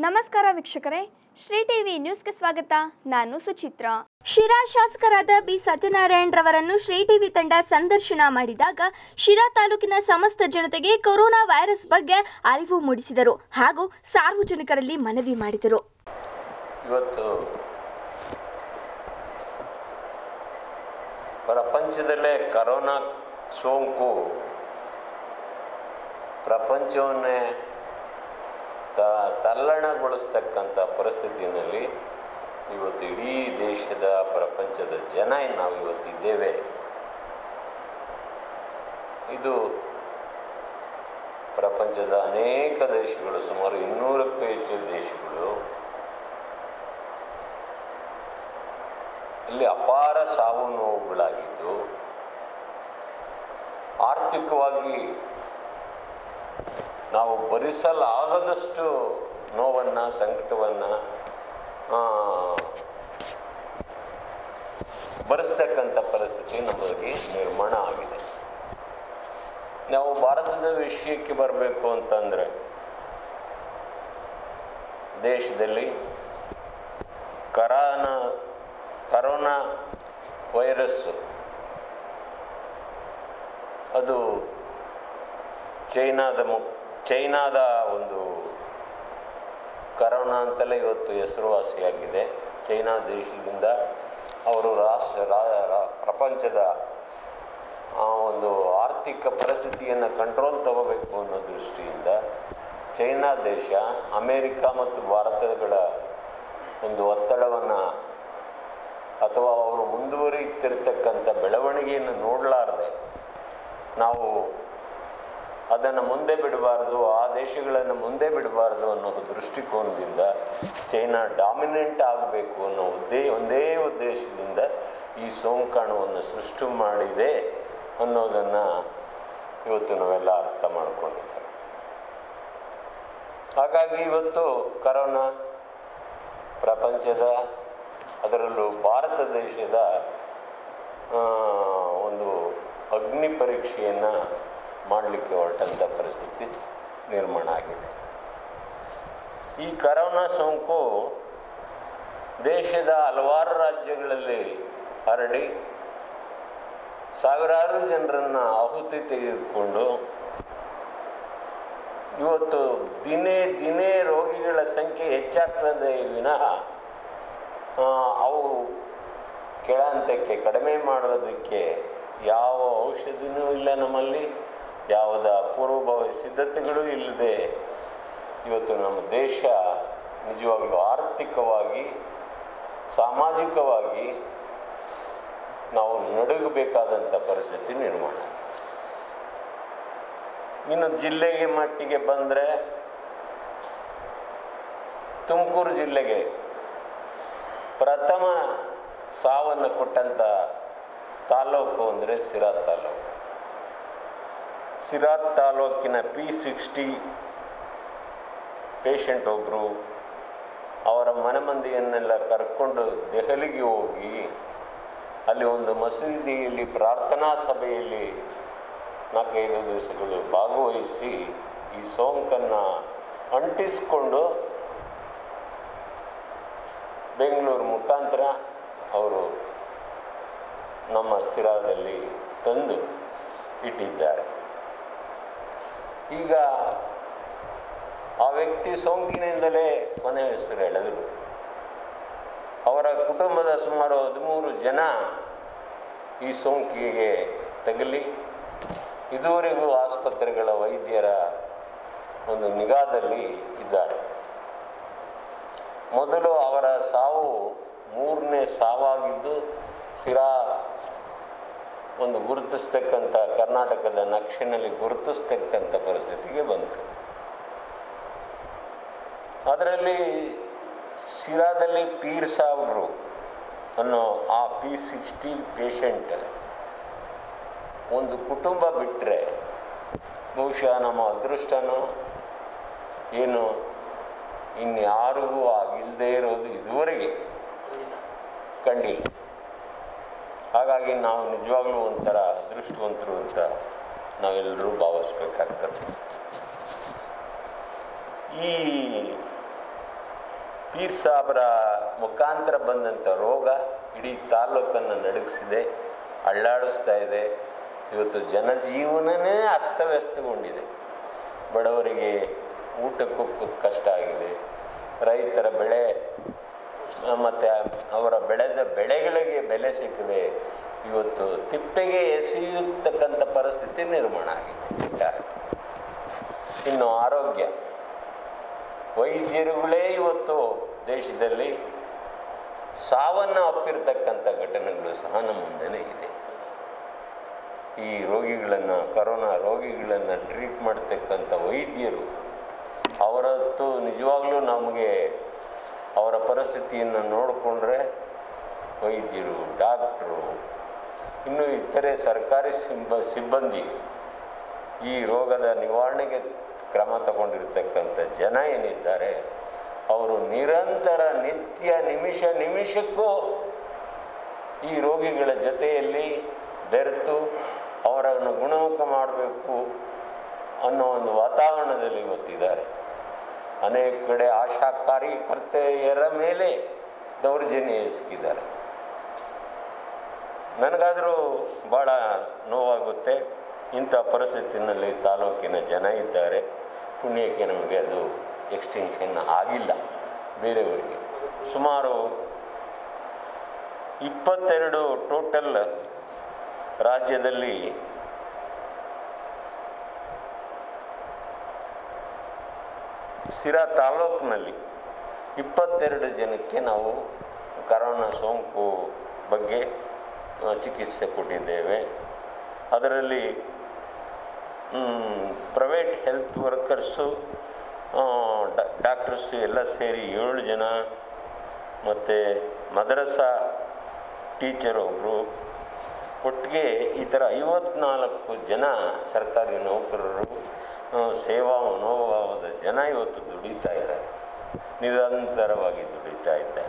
ನಮಸ್ಕಾರ ವೀಕ್ಷಕರೇ ಶ್ರೀ ಟಿವಿ ನ್ಯೂಸ್ಗೆ ಸ್ವಾಗತ ನಾನು ಸುಚಿತ್ರ ಶಿರಾ ಶಾಸಕರಾದ ಬಿ ಸತ್ಯನಾರಾಯಣ್ ರವರನ್ನು ಶ್ರೀ ಟಿವಿ ತಂಡ ಸಂದರ್ಶನ ಮಾಡಿದಾಗ ಶಿರಾ ತಾಲೂಕಿನ ಸಮಸ್ತ ಜನತೆಗೆ ಕೊರೋನಾ ವೈರಸ್ ಬಗ್ಗೆ ಅರಿವು ಮೂಡಿಸಿದರು ಹಾಗೂ ಸಾರ್ವಜನಿಕರಲ್ಲಿ ಮನವಿ ಮಾಡಿದರು ಇವತ್ತು ಪ್ರಪಂಚದಲ್ಲೇ ಕರೋನಾ ಸೋಂಕು ಪ್ರಪಂಚವನ್ನೇ ತ ತಲ್ಲಣಗೊಳಿಸ್ತಕ್ಕಂಥ ಪರಿಸ್ಥಿತಿಯಲ್ಲಿ ಇವತ್ತು ಇಡೀ ದೇಶದ ಪ್ರಪಂಚದ ಜನ ನಾವು ಇವತ್ತಿದ್ದೇವೆ ಇದು ಪ್ರಪಂಚದ ಅನೇಕ ದೇಶಗಳು ಸುಮಾರು ಇನ್ನೂರಕ್ಕೂ ಹೆಚ್ಚು ದೇಶಗಳು ಇಲ್ಲಿ ಅಪಾರ ಸಾವು ನೋವುಗಳಾಗಿದ್ದು ಆರ್ಥಿಕವಾಗಿ ನಾವು ಭರಿಸಲಾಗದಷ್ಟು ನೋವನ್ನು ಸಂಕಟವನ್ನು ಭರಿಸ್ತಕ್ಕಂಥ ಪರಿಸ್ಥಿತಿ ನಮಗೆ ನಿರ್ಮಾಣ ಆಗಿದೆ ನಾವು ಭಾರತದ ವಿಷಯಕ್ಕೆ ಬರಬೇಕು ಅಂತಂದರೆ ದೇಶದಲ್ಲಿ ಕರಾನ ಕರೋನಾ ವೈರಸ್ಸು ಅದು ಚೈನಾದ ಮು ಚೈನಾದ ಒಂದು ಕರೋನಾ ಅಂತಲೇ ಇವತ್ತು ಹೆಸರುವಾಸಿಯಾಗಿದೆ ಚೈನಾ ದೇಶದಿಂದ ಅವರು ರಾಷ್ಟ್ರ ರಾ- ರಾ- ಪ್ರಪಂಚದ ಆ ಒಂದು ಆರ್ಥಿಕ ಪರಿಸ್ಥಿತಿಯನ್ನು ಕಂಟ್ರೋಲ್ ತಗೋಬೇಕು ಅನ್ನೋ ದೃಷ್ಟಿಯಿಂದ ಚೈನಾ ದೇಶ ಅಮೇರಿಕ ಮತ್ತು ಭಾರತಗಳ ಒಂದು ಒತ್ತಡವನ್ನು ಅಥವಾ ಅವರು ಮುಂದುವರಿಯುತ್ತಿರ್ತಕ್ಕಂಥ ಬೆಳವಣಿಗೆಯನ್ನು ನೋಡಲಾರದೆ ನಾವು ಅದನ್ನು ಮುಂದೆ ಬಿಡಬಾರ್ದು ಆ ದೇಶಗಳನ್ನು ಮುಂದೆ ಬಿಡಬಾರ್ದು ಅನ್ನೋ ದೃಷ್ಟಿಕೋನದಿಂದ ಚೈನಾ ಡಾಮಿನೆಂಟ್ ಆಗಬೇಕು ಅನ್ನೋ ಉದ್ದೇ ಒಂದೇ ಉದ್ದೇಶದಿಂದ ಈ ಸೋಂಕಾಣುವನ್ನು ಸೃಷ್ಟಿ ಮಾಡಿದೆ ಅನ್ನೋದನ್ನು ಇವತ್ತು ನಾವೆಲ್ಲ ಅರ್ಥ ಮಾಡ್ಕೊಂಡಿದ್ದೇವೆ ಹಾಗಾಗಿ ಇವತ್ತು ಕರೋನಾ ಪ್ರಪಂಚದ ಅದರಲ್ಲೂ ಭಾರತ ದೇಶದ ಆ, ಒಂದು ಅಗ್ನಿ ಪರೀಕ್ಷೆಯನ್ನು ಮಾಡಲಿಕ್ಕೆ ಹೊರಟಂಥ ಪರಿಸ್ಥಿತಿ ನಿರ್ಮಾಣ ಆಗಿದೆ ಈ ಕರೋನಾ ಸೋಂಕು ದೇಶದ ಹಲವಾರು ರಾಜ್ಯಗಳಲ್ಲಿ ಹರಡಿ ಸಾವಿರಾರು ಜನರನ್ನು ಆಹುತಿ ತೆಗೆದುಕೊಂಡು ಇವತ್ತು ದಿನೇ ದಿನೇ ರೋಗಿಗಳ ಸಂಖ್ಯೆ ಹೆಚ್ಚಾಗ್ತದೆ ವಿನಃ ಆ, ಅವು ಕೆಳ ಹಂತಕ್ಕೆ ಕಡಿಮೆ ಮಾಡೋದಕ್ಕೆ ಯಾವ ಔಷಧಿನೂ ಇಲ್ಲ ನಮ್ಮಲ್ಲಿ ಯಾವುದ ಪೂರ್ವಭಾವಿ ಸಿದ್ಧತೆಗಳೂ ಇಲ್ಲದೆ ಇವತ್ತು ನಮ್ಮ ದೇಶ ನಿಜವಾಗಲೂ ಆರ್ಥಿಕವಾಗಿ ಸಾಮಾಜಿಕವಾಗಿ ನಾವು ನಡುಗಬೇಕಾದಂಥ ಪರಿಸ್ಥಿತಿ ನಿರ್ಮಾಣ ಆಗಿದೆ ಇನ್ನು ಜಿಲ್ಲೆಗೆ ಮಟ್ಟಿಗೆ ಬಂದರೆ ತುಮಕೂರು ಜಿಲ್ಲೆಗೆ ಪ್ರಥಮ ಸಾವನ್ನು ಕೊಟ್ಟಂಥ ತಾಲೂಕು ಅಂದರೆ ಸಿರಾ ತಾಲೂಕು ಸಿರಾ ತಾಲೂಕಿನ ಪಿ ಸಿಕ್ಸ್ಟಿ ಪೇಷಂಟ್ ಒಬ್ಬರು ಅವರ ಮನೆ ಮಂದಿಯನ್ನೆಲ್ಲ ಕರ್ಕೊಂಡು ದೆಹಲಿಗೆ ಹೋಗಿ ಅಲ್ಲಿ ಒಂದು ಮಸೀದಿಯಲ್ಲಿ ಪ್ರಾರ್ಥನಾ ಸಭೆಯಲ್ಲಿ ನಾಲ್ಕೈದು ದಿವಸಗಳು ಭಾಗವಹಿಸಿ ಈ ಸೋಂಕನ್ನು ಅಂಟಿಸ್ಕೊಂಡು ಬೆಂಗಳೂರು ಮುಖಾಂತರ ಅವರು ನಮ್ಮ ಸಿರಾದಲ್ಲಿ ತಂದು ಇಟ್ಟಿದ್ದಾರೆ ಈಗ ಆ ವ್ಯಕ್ತಿ ಸೋಂಕಿನಿಂದಲೇ ಕೊನೆ ಹೆಸರು ಎಳೆದರು ಅವರ ಕುಟುಂಬದ ಸುಮಾರು ಹದಿಮೂರು ಜನ ಈ ಸೋಂಕಿಗೆ ತಗಲಿ ಇದುವರೆಗೂ ಆಸ್ಪತ್ರೆಗಳ ವೈದ್ಯರ ಒಂದು ನಿಗಾದಲ್ಲಿ ಇದ್ದಾರೆ ಮೊದಲು ಅವರ ಸಾವು ಮೂರನೇ ಸಾವಾಗಿದ್ದು ಸಿರಾ ಒಂದು ಗುರುತಿಸ್ತಕ್ಕಂಥ ಕರ್ನಾಟಕದ ನಕ್ಷೆನಲ್ಲಿ ಗುರುತಿಸ್ತಕ್ಕಂಥ ಪರಿಸ್ಥಿತಿಗೆ ಬಂತು ಅದರಲ್ಲಿ ಸಿರಾದಲ್ಲಿ ಪೀರ್ ಸಾಬ್ರು ಅನ್ನೋ ಆ ಪಿ ಸಿಕ್ಸ್ಟಿ ಪೇಷಂಟ್ ಒಂದು ಕುಟುಂಬ ಬಿಟ್ಟರೆ ಬಹುಶಃ ನಮ್ಮ ಅದೃಷ್ಟನೋ ಏನು ಇನ್ಯಾರಿಗೂ ಆಗಿಲ್ಲದೆ ಇರೋದು ಇದುವರೆಗೆ ಕಂಡಿಲ್ಲ ಹಾಗಾಗಿ ನಾವು ನಿಜವಾಗ್ಲೂ ಒಂಥರ ಅದೃಷ್ಟವಂತರು ಅಂತ ನಾವೆಲ್ಲರೂ ಭಾವಿಸ್ಬೇಕಾಗ್ತದೆ ಈ ಪೀರ್ ಸಾಬ್ರ ಮುಖಾಂತರ ಬಂದಂಥ ರೋಗ ಇಡೀ ತಾಲೂಕನ್ನು ನಡುಗಿಸಿದೆ ಅಳ್ಳಾಡಿಸ್ತಾ ಇದೆ ಇವತ್ತು ಜನಜೀವನನೇ ಅಸ್ತವ್ಯಸ್ತಗೊಂಡಿದೆ ಬಡವರಿಗೆ ಊಟಕ್ಕೂ ಕು- ಕಷ್ಟ ಆಗಿದೆ ರೈತರ ಬೆಳೆ ಮತ್ತು ಅವರ ಬೆಳೆದ ಬೆಳೆಗಳಿಗೆ ಬೆಲೆ ಸಿಕ್ಕದೆ ಇವತ್ತು ತಿಪ್ಪೆಗೆ ಎಸೆಯತಕ್ಕಂಥ ಪರಿಸ್ಥಿತಿ ನಿರ್ಮಾಣ ಆಗಿದೆ ಒಟ್ಟಾರೆ. ಇನ್ನು ಆರೋಗ್ಯ ವೈದ್ಯರುಗಳೇ ಇವತ್ತು ದೇಶದಲ್ಲಿ ಸಾವನ್ನು ಅಪ್ಪಿರ್ತಕ್ಕಂಥ ಘಟನೆಗಳು ಸಹ ನಮ್ಮ ಮುಂದೆನೇ ಇದೆ ಈ ರೋಗಿಗಳನ್ನು ಕರೋನಾ ರೋಗಿಗಳನ್ನು ಟ್ರೀಟ್ ಮಾಡ್ತಕ್ಕಂಥ ವೈದ್ಯರು ಅವರತ್ತು ನಿಜವಾಗ್ಲೂ ನಮಗೆ ಅವರ ಪರಿಸ್ಥಿತಿಯನ್ನು ನೋಡಿಕೊಂಡ್ರೆ ವೈದ್ಯರು ಡಾಕ್ಟ್ರು ಇನ್ನು ಇತರೆ ಸರ್ಕಾರಿ ಸಿಬ್ಬ ಸಿಬ್ಬಂದಿ ಈ ರೋಗದ ನಿವಾರಣೆಗೆ ಕ್ರಮ ತಗೊಂಡಿರ್ತಕ್ಕಂಥ ಜನ ಏನಿದ್ದಾರೆ ಅವರು ನಿರಂತರ ನಿತ್ಯ ನಿಮಿಷ ನಿಮಿಷಕ್ಕೂ ಈ ರೋಗಿಗಳ ಜೊತೆಯಲ್ಲಿ ಬೆರೆತು ಅವರನ್ನು ಗುಣಮುಖ ಮಾಡಬೇಕು ಅನ್ನೋ ಒಂದು ವಾತಾವರಣದಲ್ಲಿ ಇವತ್ತಿದ್ದಾರೆ ಅನೇಕ ಕಡೆ ಆಶಾ ಕಾರ್ಯಕರ್ತೆಯರ ಮೇಲೆ ದೌರ್ಜನ್ಯ ಎಸಗಿದ್ದಾರೆ ನನಗಾದರೂ ಭಾಳ ನೋವಾಗುತ್ತೆ ಇಂಥ ಪರಿಸ್ಥಿತಿನಲ್ಲಿ ತಾಲೂಕಿನ ಜನ ಇದ್ದಾರೆ ಪುಣ್ಯಕ್ಕೆ ನಮಗೆ ಅದು ಎಕ್ಸ್ಟೆನ್ಷನ್ ಆಗಿಲ್ಲ ಬೇರೆಯವರಿಗೆ ಸುಮಾರು ಇಪ್ಪತ್ತೆರಡು ಟೋಟಲ್ ರಾಜ್ಯದಲ್ಲಿ ಸಿರಾ ತಾಲೂಕಿನಲ್ಲಿ ಇಪ್ಪತ್ತೆರಡು ಜನಕ್ಕೆ ನಾವು ಕರೋನಾ ಸೋಂಕು ಬಗ್ಗೆ ಆ, ಚಿಕಿತ್ಸೆ ಕೊಟ್ಟಿದ್ದೇವೆ ಅದರಲ್ಲಿ ಪ್ರೈವೇಟ್ ಹೆಲ್ತ್ ವರ್ಕರ್ಸು ಡಾಕ್ಟರ್ಸು ಎಲ್ಲ ಸೇರಿ ಏಳು ಜನ ಮತ್ತು ಮದ್ರಸಾ ಟೀಚರ್ ಒಬ್ಬರು ಒಟ್ಟಿಗೆ ಈ ಥರ ಐವತ್ನಾಲ್ಕು ಜನ ಸರ್ಕಾರಿ ನೌಕರರು ಆ, ಸೇವಾ ಮನೋಭಾವದ ಜನ ಇವತ್ತು ದುಡಿತಾ ಇದ್ದಾರೆ ನಿರಂತರವಾಗಿ ದುಡಿತಾ ಇದ್ದಾರೆ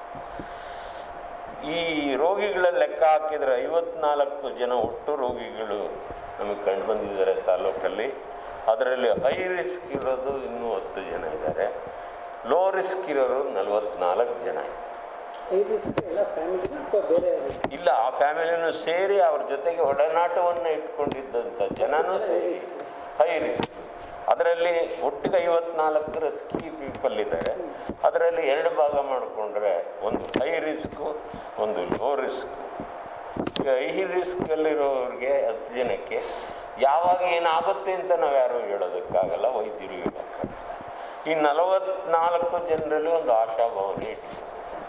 ಈ ರೋಗಿಗಳ ಲೆಕ್ಕ ಹಾಕಿದರೆ ಐವತ್ನಾಲ್ಕು ಜನ ಒಟ್ಟು ರೋಗಿಗಳು ನಮಗೆ ಕಂಡು ಬಂದಿದ್ದಾರೆ ತಾಲೂಕಲ್ಲಿ ಅದರಲ್ಲಿ ಹೈ ರಿಸ್ಕ್ ಇರೋದು ಇನ್ನೂ ಹತ್ತು ಜನ ಇದ್ದಾರೆ ಲೋ ರಿಸ್ಕ್ ಇರೋರು ನಲವತ್ನಾಲ್ಕು ಜನ ಇದ್ದಾರೆ ಈ ರಿಸ್ಕ್ ಎಲ್ಲ ಫ್ಯಾಮಿಲಿನ ಅಥವಾ ಬೇರೆ ಇಲ್ಲ ಆ ಫ್ಯಾಮಿಲಿನೂ ಸೇರಿ ಅವ್ರ ಜೊತೆಗೆ ಒಡನಾಟವನ್ನು ಇಟ್ಕೊಂಡಿದ್ದಂಥ ಜನನೂ ಸೇರಿ ಹೈ ರಿಸ್ಕ್ ಅದರಲ್ಲಿ ಒಟ್ಟಿಗೆ ಐವತ್ನಾಲ್ಕು ರಿಸ್ಕಿ ಪೀಪಲ್ ಇದ್ದಾರೆ ಅದರಲ್ಲಿ ಎರಡು ಭಾಗ ಮಾಡಿಕೊಂಡ್ರೆ ಒಂದು ಹೈ ರಿಸ್ಕು ಒಂದು ಲೋ ರಿಸ್ಕ್ ಈಗ ಹೈ ರಿಸ್ಕಲ್ಲಿರೋರಿಗೆ ಹತ್ತು ಜನಕ್ಕೆ ಯಾವಾಗ ಏನಾಗುತ್ತೆ ಅಂತ ನಾವು ಯಾರೂ ಹೇಳೋದಕ್ಕಾಗಲ್ಲ ವೈದ್ಯರು ಹೇಳೋಕ್ಕಾಗಲ್ಲ ಈ ನಲವತ್ನಾಲ್ಕು ಜನರಲ್ಲಿ ಒಂದು ಆಶಾಭಾವನೆ ಇಟ್ಕೊಂಡಿದ್ದಾರೆ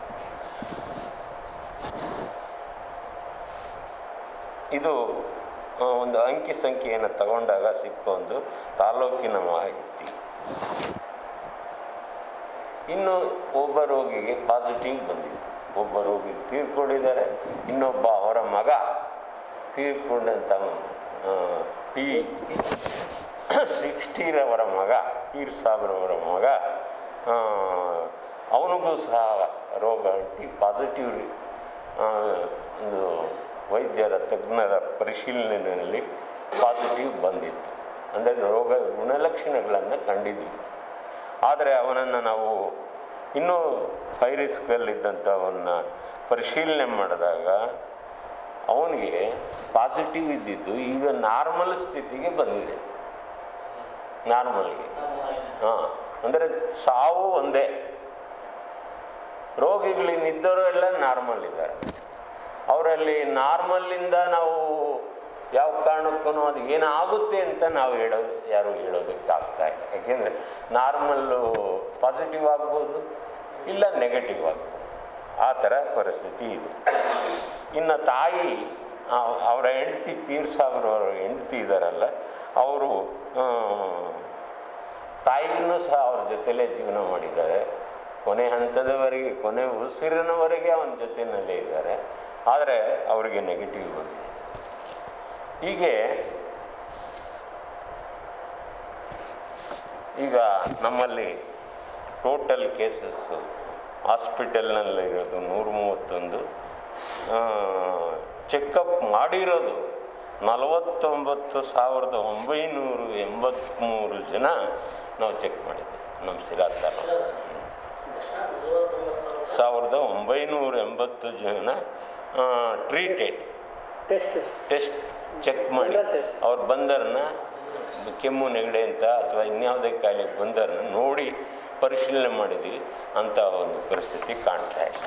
ಇದು ಆ, ಒಂದು ಅಂಕಿ ಸಂಖ್ಯೆಯನ್ನು ತಗೊಂಡಾಗ ಸಿಕ್ಕ ಒಂದು ತಾಲೂಕಿನ ಮಾಹಿತಿ ಇನ್ನು ಒಬ್ಬ ರೋಗಿಗೆ ಪಾಸಿಟಿವ್ ಬಂದಿತ್ತು ಒಬ್ಬ ರೋಗಿ ತೀರ್ಕೊಂಡಿದ್ದಾರೆ ಇನ್ನೊಬ್ಬ ಅವರ ಮಗ ತೀರ್ಕೊಂಡಂಥ ಆ, ಪಿ ಸಿಕ್ಸ್ಟಿರವರ ಮಗ ಪೀರ್ ಸಾಬ್ರವರ ಮಗ ಆ, ಅವನಿಗೂ ಸಹ ರೋಗ ಅಂಟಿ ಪಾಸಿಟಿವ್ ಒಂದು ವೈದ್ಯರ ತಜ್ಞರ ಪರಿಶೀಲನೆಯಲ್ಲಿ ಪಾಸಿಟಿವ್ ಬಂದಿತ್ತು ಅಂದರೆ ರೋಗ ಗುಣಲಕ್ಷಣಗಳನ್ನು ಕಂಡಿದ್ವಿ ಆದರೆ ಅವನನ್ನು ನಾವು ಇನ್ನೂ ಹೈ ರಿಸ್ಕಲ್ಲಿದ್ದಂಥವನ್ನ ಪರಿಶೀಲನೆ ಮಾಡಿದಾಗ ಅವನಿಗೆ ಪಾಸಿಟಿವ್ ಇದ್ದಿದ್ದು ಈಗ ನಾರ್ಮಲ್ ಸ್ಥಿತಿಗೆ ಬಂದಿದೆ ನಾರ್ಮಲ್ಗೆ ಹಾಂ ಅಂದರೆ ಸಾವು ಒಂದೇ ರೋಗಿಗಳಿನ್ನಿದ್ದವರು ಎಲ್ಲ ನಾರ್ಮಲ್ ಇದ್ದಾರೆ ಅವರಲ್ಲಿ ನಾರ್ಮಲ್ಲಿಂದ ನಾವು ಯಾವ ಕಾರಣಕ್ಕೂ ಅದು ಏನಾಗುತ್ತೆ ಅಂತ ನಾವು ಹೇಳೋದು ಯಾರು ಹೇಳೋದಕ್ಕೆ ಆಗ್ತಾ ಇಲ್ಲ ಯಾಕೆಂದರೆ ನಾರ್ಮಲ್ಲು ಪಾಸಿಟಿವ್ ಆಗ್ಬೋದು ಇಲ್ಲ ನೆಗೆಟಿವ್ ಆಗ್ಬೋದು ಆ ಥರ ಪರಿಸ್ಥಿತಿ ಇದೆ ಇನ್ನು ತಾಯಿ ಆ- ಅವರ ಹೆಂಡತಿ ಪೀರ್ ಸಾಬ್ರವರ ಹೆಂಡತಿ ಇದ್ದಾರಲ್ಲ ಅವರು ತಾಯಿನೂ ಸಹ ಅವ್ರ ಜೊತೆಲೇ ಜೀವನ ಮಾಡಿದ್ದಾರೆ ಕೊನೆ ಹಂತದವರೆಗೆ ಕೊನೆ ಉಸಿರಿನವರೆಗೆ ಅವನ ಜೊತೆಯಲ್ಲೇ ಇದ್ದಾರೆ ಆದರೆ ಅವರಿಗೆ ನೆಗೆಟಿವ್ ಬಂದಿದೆ ಹೀಗೆ ಈಗ ನಮ್ಮಲ್ಲಿ ಟೋಟಲ್ ಕೇಸಸ್ಸು ಹಾಸ್ಪಿಟಲ್ನಲ್ಲಿರೋದು ನೂರ ಮೂವತ್ತೊಂದು ಚೆಕಪ್ ಮಾಡಿರೋದು ನಲವತ್ತೊಂಬತ್ತು ಸಾವಿರದ ಒಂಬೈನೂರು ಎಂಬತ್ತ್ಮೂರು ಜನ ನಾವು ಚೆಕ್ ಮಾಡಿದ್ವಿ ನಮ್ಮ ಸಿರಾ ತಾಲೂಕು ಸಾವಿರದ ಒಂಬೈನೂರ ಎಂಬತ್ತು ಜನ treated test test test check ಮಾಡಿ General test. ಅವ್ರು ಬಂದರನ್ನ ಕೆಮ್ಮು ನೆಗಡೆ ಅಂತ ಅಥವಾ ಇನ್ಯಾವುದೇ ಕಾಯಿಲೆ ಬಂದರನ್ನ ನೋಡಿ ಪರಿಶೀಲನೆ ಮಾಡಿದ್ವಿ ಅಂತ ಒಂದು ಪರಿಸ್ಥಿತಿ ಕಾಣ್ತಾ ಇಲ್ಲ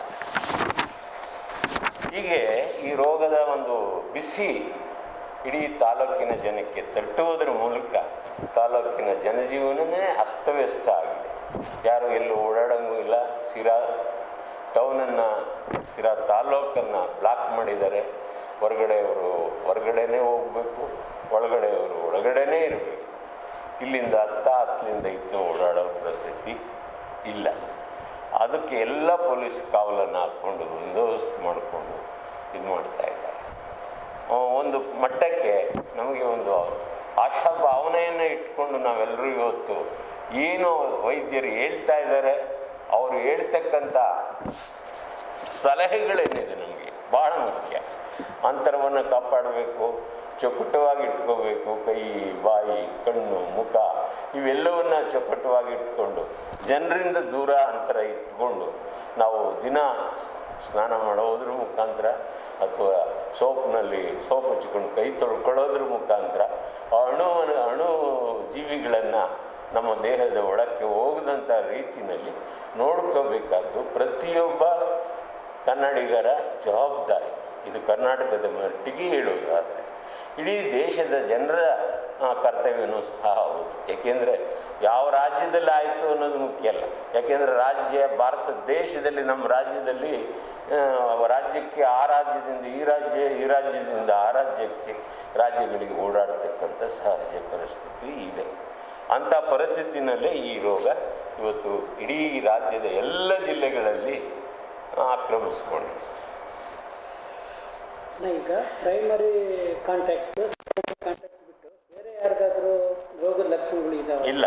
ಹೀಗೆ ಈ ರೋಗದ ಒಂದು ಬಿಸಿ ಇಡೀ ತಾಲೂಕಿನ ಜನಕ್ಕೆ ತಟ್ಟುವುದರ ಮೂಲಕ ತಾಲೂಕಿನ ಜನಜೀವನನೇ ಅಸ್ತವ್ಯಸ್ತ ಆಗಿದೆ ಯಾರು ಎಲ್ಲೂ ಓಡಾಡಂಗೂ ಇಲ್ಲ ಸಿರಾ ಟೌನನ್ನು ಸಿರಾ ತಾಲೂಕನ್ನು ಬ್ಲಾಕ್ ಮಾಡಿದ್ದಾರೆ ಹೊರಗಡೆಯವರು ಹೊರಗಡೆನೇ ಹೋಗಬೇಕು ಒಳಗಡೆಯವರು ಒಳಗಡೆನೇ ಇರಬೇಕು ಇಲ್ಲಿಂದ ಹತ್ತ ಹತ್ತಲಿಂದ ಇದ್ದು ಓಡಾಡೋ ಪರಿಸ್ಥಿತಿ ಇಲ್ಲ ಅದಕ್ಕೆ ಎಲ್ಲ ಪೊಲೀಸ್ ಕಾವಲನ್ನು ಹಾಕ್ಕೊಂಡು ಬಂದೋಬಸ್ತ್ ಮಾಡಿಕೊಂಡು ಇದು ಮಾಡ್ತಾ ಇದ್ದಾರೆ ಆ, ಒಂದು ಮಟ್ಟಕ್ಕೆ ನಮಗೆ ಒಂದು ಆಶಾಭಾವನೆಯನ್ನು ಇಟ್ಕೊಂಡು ನಾವೆಲ್ಲರೂ ಇವತ್ತು ಏನು ವೈದ್ಯರು ಹೇಳ್ತಾ ಇದ್ದಾರೆ ಅವರು ಹೇಳ್ತಕ್ಕಂಥ ಸಲಹೆಗಳೇನಿದೆ ನಮಗೆ ಭಾಳ ಮುಖ್ಯ ಅಂತರವನ್ನು ಕಾಪಾಡಬೇಕು ಚೊಕಟವಾಗಿ ಇಟ್ಕೋಬೇಕು ಕೈ ಬಾಯಿ ಕಣ್ಣು ಮುಖ ಇವೆಲ್ಲವನ್ನ ಚೊಕಟವಾಗಿ ಇಟ್ಕೊಂಡು ಜನರಿಂದ ದೂರ ಅಂತರ ಇಟ್ಕೊಂಡು ನಾವು ದಿನ ಸ್ನಾನ ಮಾಡೋದ್ರ ಮುಖಾಂತರ ಅಥವಾ ಸೋಪ್ನಲ್ಲಿ ಸೋಪ್ ಹಚ್ಕೊಂಡು ಕೈ ತೊಳ್ಕೊಳ್ಳೋದ್ರ ಮುಖಾಂತರ ಆ ಅಣುವನ್ನು ಅಣು ಜೀವಿಗಳನ್ನು ನಮ್ಮ ದೇಹದ ಒಳಕ್ಕೆ ಹೋಗದಂಥ ರೀತಿಯಲ್ಲಿ ನೋಡ್ಕೋಬೇಕಾದ್ದು ಪ್ರತಿಯೊಬ್ಬ ಕನ್ನಡಿಗರ ಜವಾಬ್ದಾರಿ ಇದು ಕರ್ನಾಟಕದ ಮಟ್ಟಿಗೆ ಹೇಳುವುದಾದರೆ ಇಡೀ ದೇಶದ ಜನರ ಆ, ಕರ್ತವ್ಯನೂ ಸಹ ಹೌದು ಏಕೆಂದರೆ ಯಾವ ರಾಜ್ಯದಲ್ಲಿ ಆಯಿತು ಅನ್ನೋದು ಮುಖ್ಯ ಅಲ್ಲ ಯಾಕೆಂದರೆ ರಾಜ್ಯ ಭಾರತ ದೇಶದಲ್ಲಿ ನಮ್ಮ ರಾಜ್ಯದಲ್ಲಿ ಆ, ರಾಜ್ಯಕ್ಕೆ ಆ ರಾಜ್ಯದಿಂದ ಈ ರಾಜ್ಯ ಈ ರಾಜ್ಯದಿಂದ ಆ ರಾಜ್ಯಕ್ಕೆ ರಾಜ್ಯಗಳಿಗೆ ಓಡಾಡ್ತಕ್ಕಂಥ ಸಹಜ ಪರಿಸ್ಥಿತಿ ಇದೆ ಅಂಥ ಪರಿಸ್ಥಿತಿನಲ್ಲೇ ಈ ರೋಗ ಇವತ್ತು ಇಡೀ ರಾಜ್ಯದ ಎಲ್ಲ ಜಿಲ್ಲೆಗಳಲ್ಲಿ ಆಕ್ರಮಿಸ್ಕೊಂಡಿದೆ ನಾ ಈಗ ಪ್ರೈಮರಿ ಕಾಂಟ್ಯಾಕ್ಟ್ಸ್ ಕಾಂಟ್ಯಾಕ್ಟ್ಸ್ ಬಿಟ್ಟು ಬೇರೆ ಯಾರಿಗಾದ್ರೂ ರೋಗದ ಲಕ್ಷಣಗಳು ಇದಾವೆ ಇಲ್ಲ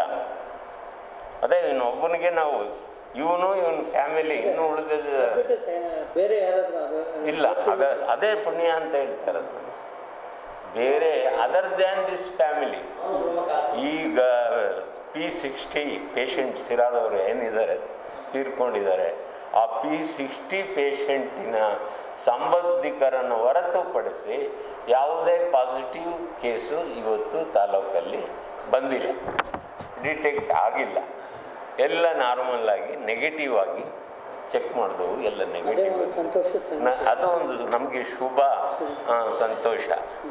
ಅದೇ ಇನ್ನೊಬ್ಬನಿಗೆ ನಾವು ಇವನು ಇವನ ಫ್ಯಾಮಿಲಿ ಇನ್ನೂ ಉಳಿದ ಬಿಟ್ಟು ಸೆ- ಬೇರೆ ಯಾರಾದ್ರೂ ಅದು ಇಲ್ಲ ಅದ ಅದೇ ಪುಣ್ಯ ಅಂತ ಹೇಳ್ತಾರೆ ಅದನ್ನ. ಬೇರೆ ಅದರ್ ದ್ಯಾನ್ ದಿಸ್ ಫ್ಯಾಮಿಲಿ ಈಗ ಪಿ ಸಿಕ್ಸ್ಟಿ ಪೇಷಂಟ್ಸ್ ಇರೋದವರು ಏನಿದ್ದಾರೆ ತೀರ್ಕೊಂಡಿದ್ದಾರೆ ಆ ಪಿ ಸಿಕ್ಸ್ಟಿ ಪೇಷಂಟಿನ ಸಂಬಂಧಿಕರನ್ನು ಹೊರತುಪಡಿಸಿ ಯಾವುದೇ ಪಾಸಿಟಿವ್ ಕೇಸು ಇವತ್ತು ತಾಲೂಕಲ್ಲಿ ಬಂದಿಲ್ಲ ಡಿಟೆಕ್ಟ್ ಆಗಿಲ್ಲ ಎಲ್ಲ ನಾರ್ಮಲ್ ಆಗಿ ನೆಗೆಟಿವ್ ಆಗಿ ಚೆಕ್ ಮಾಡಿದವು ಎಲ್ಲ ಅದೇ ನೆಗೆಟಿವ್ ಒಂದು ಸಂತೋಷದ ಸಂಗತಿ ನ- ಅದು ಒಂದು ನಮಗೆ ಶುಭ ಆ, ಸಂತೋಷ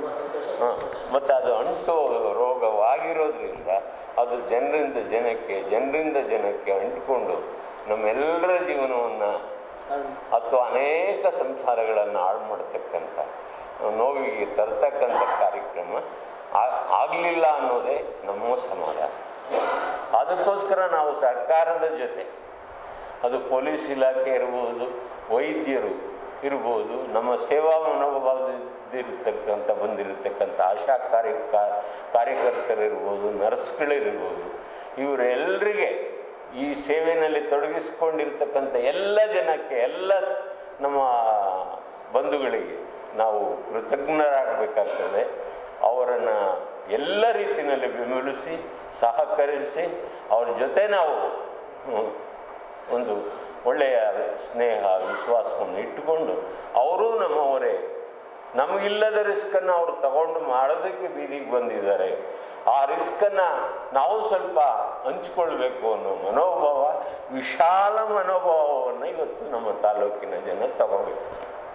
ಮತ್ತು ಅದು ಅಂಟು ರೋಗವಾಗಿರೋದ್ರಿಂದ ಅದು ಜನರಿಂದ ಜನಕ್ಕೆ ಜನರಿಂದ ಜನಕ್ಕೆ ಅಂಟಿಕೊಂಡು ನಮ್ಮೆಲ್ಲರ ಜೀವನವನ್ನು ಅಥವಾ ಅನೇಕ ಸಂಸಾರಗಳನ್ನು ಹಾಳು ಮಾಡ್ತಕ್ಕಂಥ ನೋವಿಗೆ ತರ್ತಕ್ಕಂಥ ಕಾರ್ಯಕ್ರಮ ಆಗಲಿಲ್ಲ ಅನ್ನೋದೇ ನಮ್ಮ ಸಮಾಧಾನ ಅದಕ್ಕೋಸ್ಕರ ನಾವು ಸರ್ಕಾರದ ಜೊತೆ ಅದು ಪೊಲೀಸ್ ಇಲಾಖೆ ಇರ್ಬೋದು ವೈದ್ಯರು ಇರ್ಬೋದು ನಮ್ಮ ಸೇವಾ ಮನೋಭಾವದಿರತಕ್ಕಂಥ ಬಂದಿರತಕ್ಕಂಥ ಆಶಾ ಕಾರ್ಯ ಕಾ- ಕಾರ್ಯಕರ್ತರಿರ್ಬೋದು ನರ್ಸ್ಗಳಿರ್ಬೋದು ಇವರೆಲ್ಲರಿಗೆ ಈ ಸೇವೆಯಲ್ಲಿ ತೊಡಗಿಸ್ಕೊಂಡಿರ್ತಕ್ಕಂಥ ಎಲ್ಲ ಜನಕ್ಕೆ ಎಲ್ಲ ಸ್- ನಮ್ಮ ಬಂಧುಗಳಿಗೆ ನಾವು ಕೃತಜ್ಞರಾಗಬೇಕಾಗ್ತದೆ ಅವರನ್ನು ಎಲ್ಲ ರೀತಿಯಲ್ಲಿ ಬೆಂಬಲಿಸಿ ಸಹಕರಿಸಿ ಅವ್ರ ಜೊತೆ ನಾವು ಹ್ಮ್, ಒಂದು ಒಳ್ಳೆಯ ಸ್ನೇಹ ವಿಶ್ವಾಸವನ್ನು ಇಟ್ಟುಕೊಂಡು ಅವರೂ ನಮ್ಮವರೇ ನಮಗಿಲ್ಲದ ರಿಸ್ಕನ್ನು ಅವರು ತಗೊಂಡು ಮಾಡೋದಕ್ಕೆ ಬೀದಿಗೆ ಬಂದಿದ್ದಾರೆ ಆ ರಿಸ್ಕನ್ನು ನಾವು ಸ್ವಲ್ಪ ಹಂಚ್ಕೊಳ್ಬೇಕು ಅನ್ನೋ ಮನೋಭಾವ ವಿಶಾಲ ಮನೋಭಾವವನ್ನು ಇವತ್ತು ನಮ್ಮ ತಾಲೂಕಿನ ಜನ ತಗೋಬೇಕು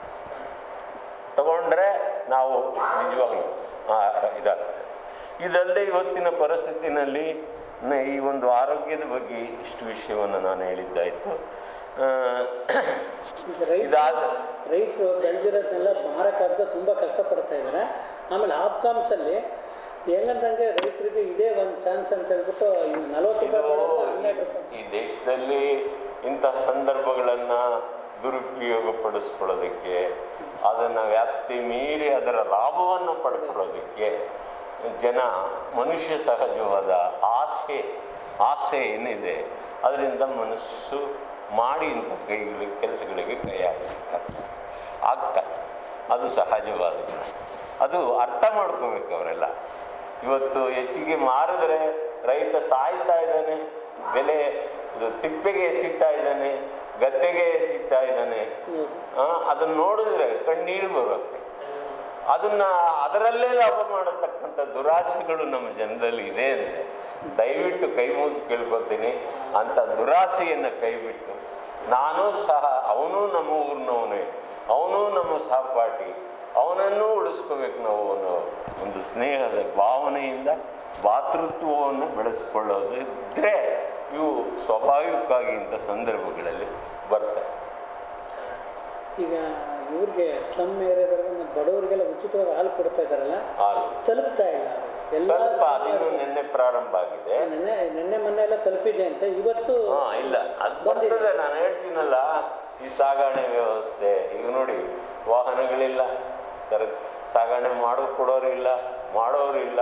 ತಗೊಂಡ್ರೆ ನಾವು ನಿಜವಾಗ್ಲೂ ಆ, ಇದಾಗ್ತದೆ ಇದಲ್ಲದೆ ಇವತ್ತಿನ ಪರಿಸ್ಥಿತಿನಲ್ಲಿ ನ- ಈ ಒಂದು ಆರೋಗ್ಯದ ಬಗ್ಗೆ ಇಷ್ಟು ವಿಷಯವನ್ನು ನಾನು ಹೇಳಿದ್ದಾಯಿತು ಆ, ಈಗ ರೈತ ಇದಾದ ರೈತರು ಬೆಳೆದಿರೋದನ್ನೆಲ್ಲ ಮಾರಕ್ಕಾಗದ ತುಂಬ ಕಷ್ಟಪಡ್ತಾ ಇದ್ದಾರೆ ಆಮೇಲೆ ಆಪ್ಕಾಮ್ಸಲ್ಲಿ ಹೆಂಗಂದಂಗೆ ರೈತರಿಗೆ ಇದೇ ಒಂದು ಚಾನ್ಸ್ ಅಂತ ಹೇಳ್ಬಿಟ್ಟು ಈ ನಲವತ್ತು ಇದು ರೂಪಾಯಿ ಬರೋದು ಹನ್ನೆರಡು ರೂಪಾಯಿ ಈ ದೇಶದಲ್ಲಿ ಇಂತಹ ಸಂದರ್ಭಗಳನ್ನು ದುರುಪಯೋಗಪಡಿಸ್ಕೊಳ್ಳೋದಕ್ಕೆ ಅದನ್ನು ವ್ಯಾಪ್ತಿ ಮೀರಿ ಅದರ ಲಾಭವನ್ನು ಪಡ್ಕೊಳ್ಳೋದಕ್ಕೆ ಜನ ಮನುಷ್ಯ ಸಹಜವಾದ ಆಸೆ ಆಸೆ ಏನಿದೆ ಅದರಿಂದ ಮನಸ್ಸು ಮಾಡಿ ಇಂಥ ಕೈಗಳಿಗೆ ಕೆಲಸಗಳಿಗೆ ಕೈ ಹಾಕ್ತಾರೆ ಆಗ್ತಾರೆ ಅದು ಸಹಜವಾದ ಗುಣ. ಅದು ಅರ್ಥ ಮಾಡ್ಕೋಬೇಕು ಅವರೆಲ್ಲ ಇವತ್ತು ಹೆಚ್ಚಿಗೆ ಮಾರಿದ್ರೆ ರೈತ ಸಾಯ್ತಾ ಇದ್ದಾನೆ ಬೆಲೆ ಇದು ತಿಪ್ಪೆಗೆ ಎಸಿತಾ ಇದ್ದಾನೆ ಗದ್ದೆಗೆ ಎಸಿತಾ ಇದ್ದಾನೆ ಹೌದು. ಆ, ಅದನ್ನ ನೋಡಿದ್ರೆ ಕಣ್ಣೀರು ಬರುತ್ತೆ ಅದನ್ನ ಅದರಲ್ಲೇ ಲಾಭ ಮಾಡತಕ್ಕಂಥ ದುರಾಸೆಗಳು ನಮ್ಮ ಜನರಲ್ಲಿ ಇದೆ ಅಂದರೆ ದಯವಿಟ್ಟು ಕೈ ಮುಗಿದು ಕೇಳ್ಕೊತೀನಿ ಅಂಥ ದುರಾಸೆಯನ್ನು ಕೈಬಿಟ್ಟು ನಾನು ಸಹ ಅವನು ನಮ್ಮ ಊರಿನವನೇ ಅವನು ನಮ್ಮ ಸಹಪಾಠಿ ಅವನನ್ನೂ ಉಳಿಸ್ಕೋಬೇಕು ನಾವು ಅನ್ನೋ ಒಂದು ಸ್ನೇಹದ ಭಾವನೆಯಿಂದ ಭಾತೃತ್ವವನ್ನು ಬೆಳೆಸ್ಕೊಳ್ಳೋದು ಇದ್ದರೆ ಇವು ಸ್ವಾಭಾವಿಕವಾಗಿ ಇಂಥ ಸಂದರ್ಭಗಳಲ್ಲಿ ಬರ್ತವೆ ಈಗ ಇವ್ರಿಗೆ ಸ್ಲಮ್ ಏರಿಯಾದವ್ರಿಗೆ ಮತ್ತು ಬಡವರಿಗೆಲ್ಲ ಉಚಿತವಾಗಿ ಹಾಲು ಕೊಡ್ತಾ ಇದ್ದಾರಲ್ಲ ಹಾಲು ತಲುಪ್ತಾ ಇಲ್ಲ ಅದು. ಎಲ್ಲ ಸ್ವಲ್ಪ ಅದಿನ್ನೂ ನಿನ್ನೆ ಪ್ರಾರಂಭ ಆಗಿದೆ ನೆನ್ನೆ ನೆನ್ನೆ ಮೊನ್ನೆ ಎಲ್ಲ ತಲುಪಿದೆ ಅಂತ ಇವತ್ತು ಹಾ ಇಲ್ಲ ಅದು ಬರ್ತದೆ ನಾನು ಹೇಳ್ತೀನಲ್ಲ ಈ ಸಾಗಾಣೆ ವ್ಯವಸ್ಥೆ ಈಗ ನೋಡಿ ವಾಹನಗಳಿಲ್ಲ ಸರ್ ಸಾಗಾಣೆ ಮಾಡೋ ಕೊಡೋರಿಲ್ಲ ಮಾಡೋರಿಲ್ಲ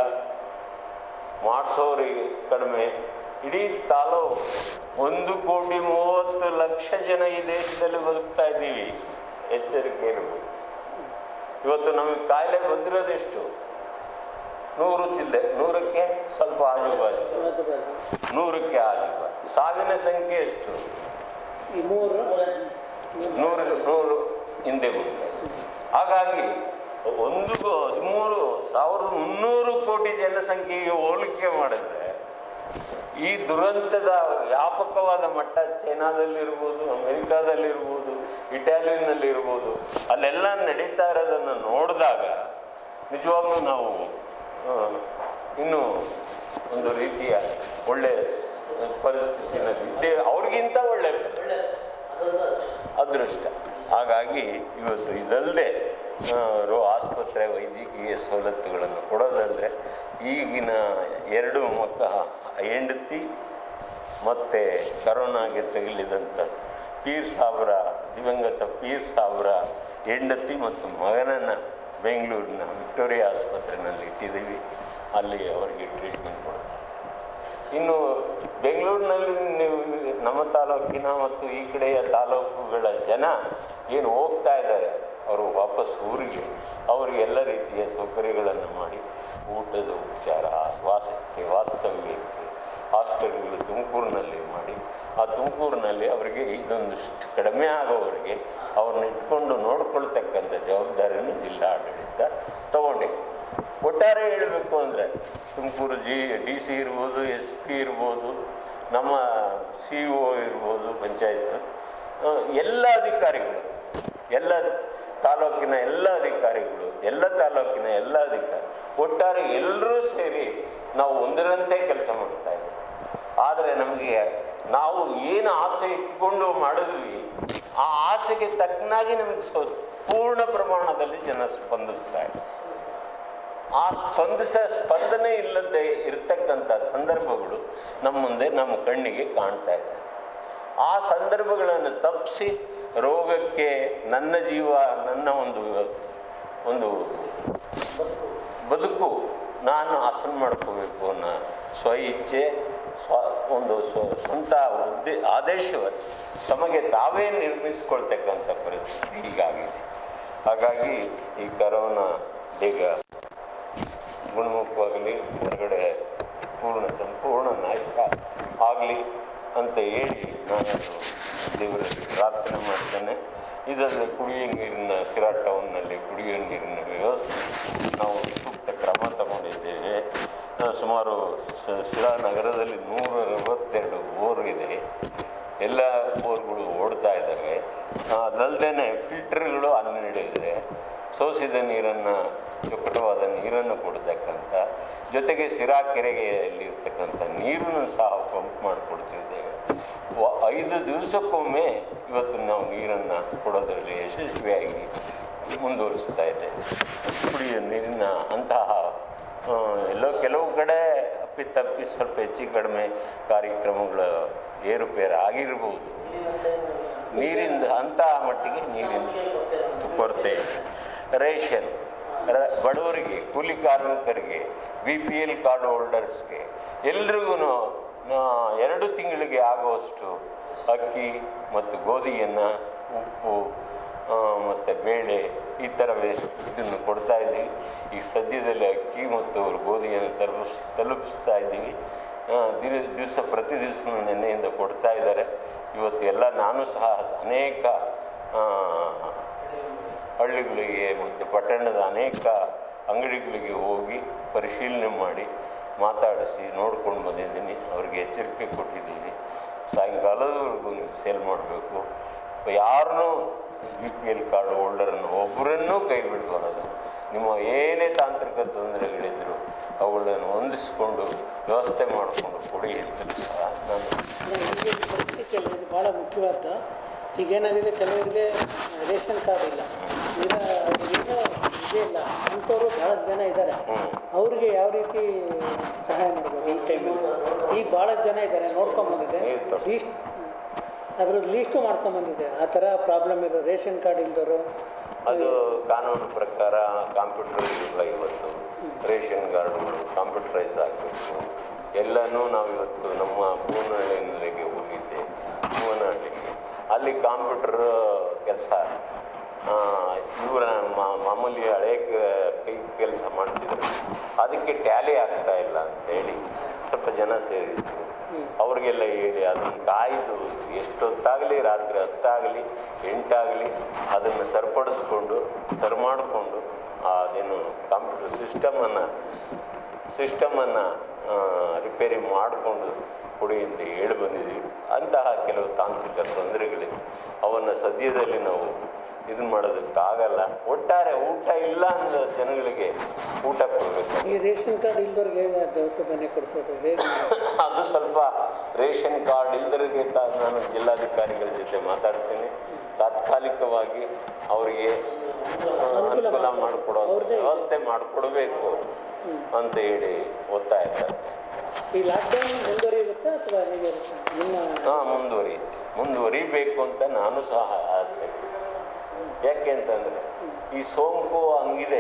ಮಾಡಿಸೋರಿಗೆ ಕಡಿಮೆ ಇಡೀ ತಾಲೂಕು ಒಂದು ಕೋಟಿ ಮೂವತ್ತು ಲಕ್ಷ ಜನ ಈ ದೇಶದಲ್ಲಿ ಬದುಕ್ತಾ ಇದ್ದೀವಿ ಎಚ್ಚರಿಕೆ ಇರಬೇಕು ಇವತ್ತು ನಮಗೆ ಕಾಯಿಲೆ ಬಂದಿರೋದೆಷ್ಟು ನೂರು ಚಿಲ್ಲರೆ ನೂರಕ್ಕೆ ಸ್ವಲ್ಪ ಆಜುಬಾಜು ಬಾಜು ಬಾಜು. ನೂರಕ್ಕೆ ಆಜುಬಾಜು ಸಾವಿನ ಸಂಖ್ಯೆ ಎಷ್ಟು ಈ ಮೂರು ನೂರು ನೂರು ಹಿಂದೆ ಮುಂದೆ ಹಾಗಾಗಿ ಒಂದು ಹದಿಮೂರು ಸಾವಿರದ ಮುನ್ನೂರು ಕೋಟಿ ಜನಸಂಖ್ಯೆಗೆ ಹೋಲಿಕೆ ಮಾಡಿದ್ರೆ ಈ ದುರಂತದ ವ್ಯಾಪಕವಾದ ಮಟ್ಟ ಚೈನಾದಲ್ಲಿರ್ಬೋದು ಅಮೆರಿಕಾದಲ್ಲಿರ್ಬೋದು ಇಟಾಲಿಯನ್ನಲ್ಲಿರ್ಬೋದು ಅಲ್ಲೆಲ್ಲ ನಡೀತಾ ಇರೋದನ್ನು ನೋಡಿದಾಗ ನಿಜವಾಗ್ಲೂ ನಾವು ಆ, ಇನ್ನೂ ಒಂದು ರೀತಿಯ ಒಳ್ಳೆಯ ಸ್- ಪರಿಸ್ಥಿತಿನಲ್ಲಿ ಇದ್ದೇವೆ ಅವ್ರಿಗಿಂತ ಒಳ್ಳೆಯ ಪರಿಸ್ಥಿತಿ ಅದೃಷ್ಟ ಹಾಗಾಗಿ ಇವತ್ತು ಇದಲ್ಲದೆ ರೋ ಆಸ್ಪತ್ರೆ ವೈದ್ಯಕೀಯ ಸವಲತ್ತುಗಳನ್ನು ಕೊಡೋದಲ್ಲದೆ ಈಗಿನ ಎರಡು ಮಕ್ಕ ಹೆಂಡತಿ ಮತ್ತು ಕರೋನಾಗೆ ತಗುಲಿದಂಥ ಪೀರ್ ಸಾಬ್ರ ದಿವಂಗತ ಪೀರ್ ಸಾಬ್ರ ಹೆಂಡತಿ ಮತ್ತು ಮಗನನ್ನು ಬೆಂಗಳೂರಿನ ವಿಕ್ಟೋರಿಯಾ ಆಸ್ಪತ್ರೆಯಲ್ಲಿ ಇಟ್ಟಿದ್ದೀವಿ ಅಲ್ಲಿ ಅವರಿಗೆ ಟ್ರೀಟ್ಮೆಂಟ್ ಕೊಡ್ತಾ ಇದ್ದಾರೆ ಇನ್ನು ಬೆಂಗಳೂರಿನಲ್ಲಿ ನೀವು ನಮ್ಮ ತಾಲೂಕಿನ ಮತ್ತು ಈ ಕಡೆಯ ತಾಲೂಕುಗಳ ಜನ ಏನು ಹೋಗ್ತಾ ಇದ್ದಾರೆ ಅವರು ವಾಪಸ್ ಊರಿಗೆ ಅವರಿಗೆ ಎಲ್ಲ ರೀತಿಯ ಸೌಕರ್ಯಗಳನ್ನು ಮಾಡಿ ಊಟದ ಉಪಚಾರ ವಾಸಕ್ಕೆ ವಾಸ್ತವ್ಯಕ್ಕೆ ಹಾಸ್ಟೆಲ್ಗಳು ತುಮಕೂರಿನಲ್ಲಿ ಮಾಡಿ ಆ ತುಮಕೂರಿನಲ್ಲಿ ಅವರಿಗೆ ಇದೊಂದಿಷ್ಟು ಕಡಿಮೆ ಆಗೋವರೆಗೆ ಅವ್ರನ್ನ ಇಟ್ಕೊಂಡು ನೋಡ್ಕೊಳ್ತಕ್ಕಂಥ ಜವಾಬ್ದಾರಿಯನ್ನು ಜಿಲ್ಲಾಡಳಿತ ತಗೊಂಡಿದೆ ಒಟ್ಟಾರೆ ಹೇಳಬೇಕು ಅಂದರೆ ತುಮಕೂರು ಜಿ ಡಿ ಸಿ ಇರ್ಬೋದು ಎಸ್ ಪಿ ಇರ್ಬೋದು ನಮ್ಮ ಸಿ ಒ ಇರ್ಬೋದು ಪಂಚಾಯತ್ ಆ, ಎಲ್ಲ ಅಧಿಕಾರಿಗಳು ಎಲ್ಲ ತಾಲೂಕಿನ ಎಲ್ಲ ಅಧಿಕಾರಿಗಳು ಎಲ್ಲ ತಾಲೂಕಿನ ಎಲ್ಲ ಅಧಿಕಾರಿ ಒಟ್ಟಾರೆ ಎಲ್ಲರೂ ಸೇರಿ ನಾವು ಒಂದರಂತೆ ಕೆಲಸ ಮಾಡ್ತಾ ಇದ್ದೇವೆ ಆದರೆ ನಮಗೆ ನಾವು ಏನು ಆಸೆ ಇಟ್ಕೊಂಡು ಮಾಡಿದ್ವಿ ಆ ಆಸೆಗೆ ತಕ್ಕನಾಗಿ ನಮಗೆ ಸ್ವ- ಪೂರ್ಣ ಪ್ರಮಾಣದಲ್ಲಿ ಜನ ಸ್ಪಂದಿಸ್ತಾ ಇದ್ದಾರೆ ಆ ಸ್ಪಂದಿಸ ಸ್ಪಂದನೆ ಇಲ್ಲದೆ ಇರತಕ್ಕಂಥ ಸಂದರ್ಭಗಳು ನಮ್ಮ ಮುಂದೆ ನಮ್ಮ ಕಣ್ಣಿಗೆ ಕಾಣ್ತಾ ಇದೆ ಆ ಸಂದರ್ಭಗಳನ್ನು ತಪ್ಪಿಸಿ ರೋಗಕ್ಕೆ ನನ್ನ ಜೀವ ನನ್ನ ಒಂದು ಒಂದು ಬದುಕು ನಾನು ಆಸನ ಮಾಡ್ಕೋಬೇಕು ಅನ್ನೋ ಸ್ವ ಇಚ್ಛೆ ಸ್ವ ಒಂದು ಸ್ವ ಸ್ವಂತ ಉದ್ದೇ ಆದೇಶವನ್ನು ತಮಗೆ ತಾವೇ ನಿರ್ಮಿಸ್ಕೊಳ್ತಕ್ಕಂಥ ಪರಿಸ್ಥಿತಿ ಹೀಗಾಗಿದೆ ಹಾಗಾಗಿ ಈ ಕರೋನಾ ಬೇಗ ಗುಣಮುಖವಾಗಲಿ ಹೊರಗಡೆ ಪೂರ್ಣ ಸಂಪೂರ್ಣ ನಾಶ ಆಗಲಿ ಅಂತ ಹೇಳಿ ನಾನು ದೇವರಲ್ಲಿ ಪ್ರಾರ್ಥನೆ ಮಾಡ್ತೇನೆ ಇದಲ್ಲದೆ ಕುಡಿಯುವ ನೀರಿನ ಸಿರಾ ಟೌನ್ನಲ್ಲಿ ಕುಡಿಯುವ ನೀರಿನ ವ್ಯವಸ್ಥೆ ನಾವು ಸೂಕ್ತ ಕ್ರಮ ತಗೊಂಡಿದ್ದೇವೆ ಆ, ಸುಮಾರು ಸ- ಸಿರಾ ನಗರದಲ್ಲಿ ನೂರ ಅರವತ್ತೆರಡು ಬೋರ್ ಇದೆ ಎಲ್ಲ ಬೋರ್ಗಳು ಓಡ್ತಾ ಇದ್ದಾವೆ ಅದಲ್ಲದೆ ಫಿಲ್ಟರ್ಗಳು ಹನ್ನೆರಡು ಇದೆ ಸೋಸಿದ ನೀರನ್ನು ಚೊಕ್ಕಟವಾದ ನೀರನ್ನು ಕೊಡ್ತಕ್ಕಂಥ ಜೊತೆಗೆ ಸಿರಾ ಕೆರೆಗೆಯಲ್ಲಿರ್ತಕ್ಕಂಥ ನೀರನ್ನು ಸಹ ಪಂಪ್ ಮಾಡಿಕೊಡ್ತಿದ್ದೇವೆ ವ- ಐದು ದಿವಸಕ್ಕೊಮ್ಮೆ ಇವತ್ತು ನಾವು ನೀರನ್ನು ಕೊಡೋದರಲ್ಲಿ ಯಶಸ್ವಿಯಾಗಿ ಮುಂದುವರಿಸ್ತಾ ಇದ್ದೇವೆ ಕುಡಿಯುವ ನೀರಿನ ಅಂತಹ ಆ, ಎಲ್ಲೋ ಕೆಲವು ಕಡೆ ಅಪ್ಪಿತಪ್ಪಿ ಸ್ವಲ್ಪ ಹೆಚ್ಚು ಕಡಿಮೆ ಕಾರ್ಯಕ್ರಮಗಳ ಏರುಪೇರು ಆಗಿರ್ಬೋದು ನೀರಿಂದ ಅಂತಹ ಮಟ್ಟಿಗೆ ನೀರಿನ ಕೊರತೆ ಇದೆ. ರೇಷನ್ ರ ಬಡವರಿಗೆ ಕೂಲಿ ಕಾರ್ಮಿಕರಿಗೆ ಬಿ ಪಿ ಎಲ್ ಕಾರ್ಡ್ ಹೋಲ್ಡರ್ಸ್ಗೆ ಎಲ್ರಿಗೂ ಎರಡು ತಿಂಗಳಿಗೆ ಆಗುವಷ್ಟು ಅಕ್ಕಿ ಮತ್ತು ಗೋಧಿಯನ್ನು ಉಪ್ಪು ಮತ್ತು ಬೇಳೆ ಈ ಥರವೇ ಇದನ್ನು ಕೊಡ್ತಾ ಇದ್ದೀವಿ ಈ ಸದ್ಯದಲ್ಲಿ ಅಕ್ಕಿ ಮತ್ತು ಗೋಧಿಯನ್ನು ತಲುಪಿಸ್ ತಲುಪಿಸ್ತಾ ಇದ್ದೀವಿ ದಿವಸ ಪ್ರತಿ ದಿವಸ ನಿನ್ನೆಯಿಂದ ಕೊಡ್ತಾ ಇದ್ದಾರೆ ಇವತ್ತು ಎಲ್ಲ ನಾನು ಸಹ ಅನೇಕ ಆ, ಹಳ್ಳಿಗಳಿಗೆ ಮತ್ತು ಪಟ್ಟಣದ ಅನೇಕ ಅಂಗಡಿಗಳಿಗೆ ಹೋಗಿ ಪರಿಶೀಲನೆ ಮಾಡಿ ಮಾತಾಡಿಸಿ ನೋಡ್ಕೊಂಡು ಬಂದಿದ್ದೀನಿ ಅವ್ರಿಗೆ ಎಚ್ಚರಿಕೆ ಕೊಟ್ಟಿದ್ದೀನಿ ಸಾಯಂಕಾಲದವರೆಗೂ ನೀವು ಸೇಲ್ ಮಾಡಬೇಕು ಯಾರನ್ನೂ ಬಿ ಪಿ ಎಲ್ ಕಾರ್ಡ್ ಹೋಲ್ಡರನ್ನು ಒಬ್ಬರನ್ನೂ ಕೈ ಬಿಡಬಾರದು ನಿಮ್ಮ ಏನೇ ತಾಂತ್ರಿಕ ತೊಂದರೆಗಳಿದ್ದರೂ ಅವುಗಳನ್ನು ಹೊಂದಿಸ್ಕೊಂಡು ವ್ಯವಸ್ಥೆ ಮಾಡಿಕೊಂಡು ಕೊಡಿ ಅಂತಲೂ ಸಹ ನಾನು ಈಗ ಈ ಪರಿಸ್ಥಿತಿಯಲ್ಲಿ ಇದು ಭಾಳ ಮುಖ್ಯವಾದ ಈಗೇನಾಗಿದೆ ಕೆಲವರಿಗೆ ರೇಷನ್ ಕಾರ್ಡ್ ಇಲ್ಲ ಈಗ ಅವ್ರಿಗೇನೋ ಇದೇ ಇಲ್ಲ ಅಂಥವ್ರು ಭಾಳಷ್ಟು ಜನ ಇದ್ದಾರೆ ಅವ್ರಿಗೆ ಯಾವ ರೀತಿ ಸಹಾಯ ಮಾಡಬೇಕು ಈ ಟೈಮಲ್ಲಿ ಈಗ ಭಾಳಷ್ಟು ಜನ ಇದ್ದಾರೆ ನೋಡ್ಕೊಂಬಂದಿದೆ ನೀರು ತಗೋ. ಲೀಸ್ಟ್ ಅದ್ರದ್ದು ಲೀಸ್ಟು ಮಾಡ್ಕೊಂಬಂದಿದೆ ಆ ಥರ ಪ್ರಾಬ್ಲಮ್ ಇರೋ ರೇಷನ್ ಕಾರ್ಡ್ ಇಲ್ದವರು ಅದು ಕಾನೂನು ಪ್ರಕಾರ ಕಾಂಪ್ಯೂಟರ್ ಇಲ್ಲ ಇವತ್ತು ರೇಷನ್ ಕಾರ್ಡ್ಗಳು ಕಾಂಪ್ಯೂಟರೈಸ್ ಆಗಬೇಕು ಎಲ್ಲನೂ ನಾವು ಇವತ್ತು ನಮ್ಮ ಪೂರ್ಣಹಳ್ಳಿಗೆ ಹೋಗಿದ್ದೆ ಭುವನಹಳ್ಳಿಗೆ ಅಲ್ಲಿ ಕಾಂಪ್ಯೂಟರ್ ಕೆಲಸ ಇವರ ಮಾಮೂಲಿ ಹಳೆ ಕ- ಕೈ ಕೆಲಸ ಮಾಡ್ತಿದ್ರು ಅದಕ್ಕೆ ಟ್ಯಾಲಿ ಆಗ್ತಾ ಇಲ್ಲ ಅಂತೇಳಿ ಸ್ವಲ್ಪ ಜನ ಸೇರಿದ್ರು ಅವ್ರಿಗೆಲ್ಲ ಹೇಳಿ ಅದನ್ನು ಕಾಯ್ದು ಎಷ್ಟೊತ್ತಾಗಲಿ ರಾತ್ರಿ ಹತ್ತಾಗಲಿ ಎಂಟಾಗಲಿ ಅದನ್ನು ಸರಿಪಡಿಸ್ಕೊಂಡು ಸರಿ ಮಾಡಿಕೊಂಡು ಅದೇನು ಕಂಪ್ಯೂಟರ್ ಸಿಸ್ಟಮನ್ನು ಸಿಸ್ಟಮನ್ನು ರಿಪೇರಿ ಮಾಡಿಕೊಂಡು ಕೊಡಿ ಅಂತ ಹೇಳಿ ಬಂದಿದ್ದೀವಿ ಅಂತಹ ಕೆಲವು ತಾಂತ್ರಿಕ ತೊಂದರೆಗಳಿವೆ ಅವನ್ನು ಸದ್ಯದಲ್ಲಿ ನಾವು ಇದನ್ನು ಮಾಡೋದಕ್ಕಾಗಲ್ಲ ಒಟ್ಟಾರೆ ಊಟ ಇಲ್ಲ ಅಂದ ಜನಗಳಿಗೆ ಊಟ ಕೊಡಬೇಕು ಈ ರೇಷನ್ ಕಾರ್ಡ್ ಇಲ್ದವ್ರಿಗೆ ಹೇಗೆ ದವಸ ಧಾನ್ಯ ಕೊಡಿಸೋದು ಹೇಗೆ ಅದು ಸ್ವಲ್ಪ ರೇಷನ್ ಕಾರ್ಡ್ ಇಲ್ಲದರಿಗೆ ತ ನಾನು ಜಿಲ್ಲಾಧಿಕಾರಿಗಳ ಜೊತೆ ಮಾತಾಡ್ತೀನಿ ತಾತ್ಕಾಲಿಕವಾಗಿ ಅವರಿಗೆ ಅನುಕೂಲ ಮಾಡಿಕೊಡೋ ಅವ್ರದ್ದೇ- ವ್ಯವಸ್ಥೆ ಮಾಡಿಕೊಡ್ಬೇಕು ಅಂತ ಹೇಳಿ ಒತ್ತಾಯ ಇದ್ದಾರೆ ಈ ಲಾಕ್ಡೌನ್ ಮುಂದುವರಿಯುತ್ತಾ ಅಥವಾ ಹೇಗಿರುತ್ತೆ ನಿಮ್ಮ ಹಾಂ ಮುಂದುವರಿಯುತ್ತೆ ಮುಂದುವರಿಬೇಕು ಅಂತ ನಾನು ಸಹ ಆಸೆ ಪಡ್ತೀನಿ ಯಾಕೆ ಅಂತಂದರೆ ಈ ಸೋಂಕು ಹಂಗಿದೆ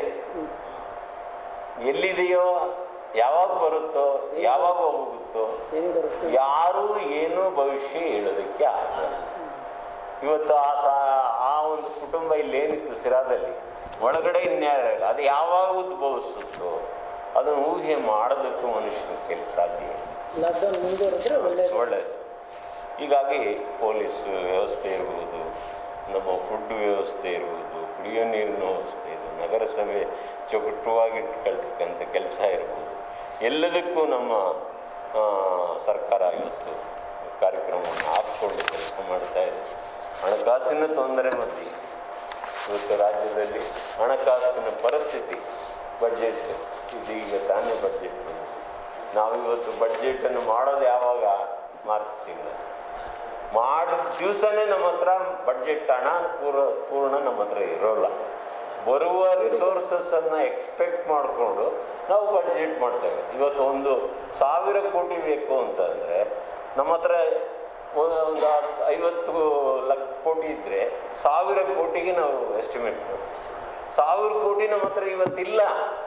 ಎಲ್ಲಿದೆಯೋ ಯಾವಾಗ ಬರುತ್ತೋ ಯಾವಾಗ ಹೋಗುತ್ತೋ ಹೆಂಗೆ ಬರುತ್ತೆ ಯಾರೂ ಏನೂ ಭವಿಷ್ಯ ಹೇಳೋದಕ್ಕೆ ಆಗಲ್ಲ ಇವತ್ತು ಆ ಸಾ ಆ ಒಂದು ಕುಟುಂಬ ಇಲ್ಲೇನಿತ್ತು ಸಿರಾದಲ್ಲಿ ಒಳಗಡೆ ಇನ್ಯಾರು ಅದು ಯಾವಾಗ ಉದ್ಭವಿಸುತ್ತೋ ಅದನ್ನು ಊಹೆ ಮಾಡೋದಕ್ಕೂ ಮನುಷ್ಯನ ಕೈಲಿ ಸಾಧ್ಯ ಇಲ್ಲ ಲಾಕ್ಡೌನ್ ಮುಂದುವರೆದ್ರೆ ಒಳ್ಳೆಯದು ಒಳ್ಳೆಯದು ಹೀಗಾಗಿ ಪೊಲೀಸ್ ವ್ಯವಸ್ಥೆ ಇರ್ಬೋದು ನಮ್ಮ ಫುಡ್ ವ್ಯವಸ್ಥೆ ಇರ್ಬೋದು ಕುಡಿಯೋ ನೀರಿನ ವ್ಯವಸ್ಥೆ ಇದು ನಗರಸಭೆ ಚೊಕಟವಾಗಿ ಇಟ್ಕೊಳ್ತಕ್ಕಂಥ ಕೆಲಸ ಇರ್ಬೋದು ಎಲ್ಲದಕ್ಕೂ ನಮ್ಮ ಆ, ಸರ್ಕಾರ ಇವತ್ತು ಕಾರ್ಯಕ್ರಮವನ್ನು ಹಾಕ್ಕೊಂಡು ಕೆಲಸ ಮಾಡ್ತಾ ಇದೆ ಹಣಕಾಸಿನ ತೊಂದರೆ ಮಧ್ಯೆ ಇವತ್ತು ರಾಜ್ಯದಲ್ಲಿ ಹಣಕಾಸಿನ ಪರಿಸ್ಥಿತಿ ಬಡ್ಜೆಟ್ ಇದೀಗ ತಾನೇ ಬಡ್ಜೆಟ್ ಬಂದಿದೆ ನಾವಿವತ್ತು ಬಡ್ಜೆಟನ್ನು ಮಾಡೋದು ಯಾವಾಗ ಮಾರ್ಚ್ ತಿಂಗಳು ಮಾಡಿದ ದಿವಸನೇ ನಮ್ಮ ಹತ್ರ ಬಡ್ಜೆಟ್ ಹಣ ಪೂರ ಪೂರ್ಣ ನಮ್ಮ ಹತ್ರ ಇರೋಲ್ಲ ಬರುವ ರಿಸೋರ್ಸಸ್ಸನ್ನು ಎಕ್ಸ್ಪೆಕ್ಟ್ ಮಾಡಿಕೊಂಡು ನಾವು ಬಡ್ಜೆಟ್ ಮಾಡ್ತೇವೆ ಇವತ್ತು ಒಂದು ಸಾವಿರ ಕೋಟಿ ಬೇಕು ಅಂತಂದರೆ ನಮ್ಮ ಹತ್ರ ಒಂದು ಒಂದು ಹತ್ತು ಐವತ್ತು ಲಕ್ಷ ಕೋಟಿ ಇದ್ದರೆ ಸಾವಿರ ಕೋಟಿಗೆ ನಾವು ಎಸ್ಟಿಮೇಟ್ ಮಾಡ್ತೀವಿ ಸಾವಿರ ಕೋಟಿ ನಮ್ಮ ಹತ್ರ ಇವತ್ತಿಲ್ಲ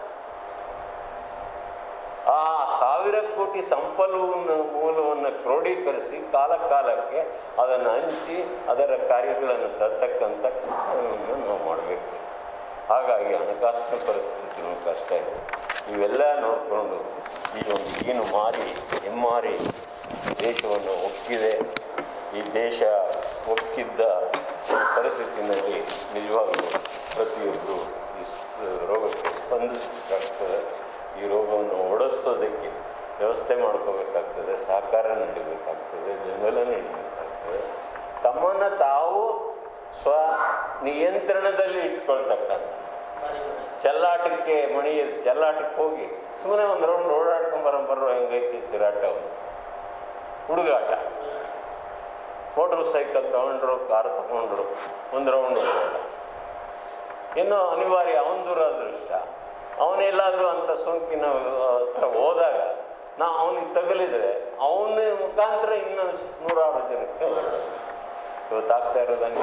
ಆ ಸಾವಿರ ಕೋಟಿ ಸಂಪನ್ಮೂಲ ಮೂಲವನ್ನು ಕ್ರೋಢೀಕರಿಸಿ ಕಾಲ ಕಾಲಕ್ಕೆ ಅದನ್ನು ಹಂಚಿ ಅದರ ಕಾರ್ಯಗಳನ್ನು ತರ್ತಕ್ಕಂಥ ಕೆಲಸವನ್ನು ನಾವು ಮಾಡಬೇಕು ಹಾಗಾಗಿ ಹಣಕಾಸಿನ ಪರಿಸ್ಥಿತಿ ನಮ್ಗೆ ಕಷ್ಟ ಇದೆ ಇವೆಲ್ಲ ನೋಡಿಕೊಂಡು ಈ ಒಂದು ಏನು ಮಾರಿ ಹೆಮ್ಮಾರಿ ದೇಶವನ್ನು ಒಕ್ಕಿದೆ ಈ ದೇಶ ಒಕ್ಕಿದ್ದ ಪರಿಸ್ಥಿತಿನಲ್ಲಿ ನಿಜವಾಗಲೂ ಪ್ರತಿಯೊಬ್ಬರು ಈ ಸ್- ರೋಗಕ್ಕೆ ಸ್ಪಂದಿಸಬೇಕಾಗ್ತದೆ ಈ ರೋಗವನ್ನು ಓಡಿಸೋದಕ್ಕೆ ವ್ಯವಸ್ಥೆ ಮಾಡ್ಕೋಬೇಕಾಗ್ತದೆ ಸಹಕಾರ ನೀಡಬೇಕಾಗ್ತದೆ ಬೆಂಬಲ ನೀಡಬೇಕಾಗ್ತದೆ ತಮ್ಮನ್ನು ತಾವು ಸ್ವ ನಿಯಂತ್ರಣದಲ್ಲಿ ಇಟ್ಕೊಳ್ತಕ್ಕಂಥ ಚೆಲ್ಲಾಟಕ್ಕೆ ಮಣಿಯೋದು ಚೆಲ್ಲಾಟಕ್ಕೆ ಹೋಗಿ ಸುಮ್ಮನೆ ಒಂದು ರೌಂಡ್ ಓಡಾಡ್ಕೊಂಬರ ಬರೋ ಹೆಂಗೈತಿ ಸಿರಾಟ ಅವನು ಹುಡುಗಾಟ ಮೋಟ್ರ್ ಸೈಕಲ್ ತಗೊಂಡ್ರು ಕಾರ್ ತಗೊಂಡ್ರು ಒಂದು ರೌಂಡ್ ಓಡಾಡ ಇನ್ನು ಅನಿವಾರ್ಯ ಅವನ ದುರಾದೃಷ್ಟ ಅವನೆಲ್ಲಾದರೂ ಅಂಥ ಸೋಂಕಿನ ಹತ್ರ ಹೋದಾಗ ನಾ ಅವನಿಗೆ ತಗಲಿದ್ರೆ ಅವನ ಮುಖಾಂತರ ಇನ್ನೊಂದು ನೂರಾರು ಜನಕ್ಕೆ ಬರ್ತದೆ ಇವತ್ತು ಆಗ್ತಾ ಇರೋದು ಹಂಗೆ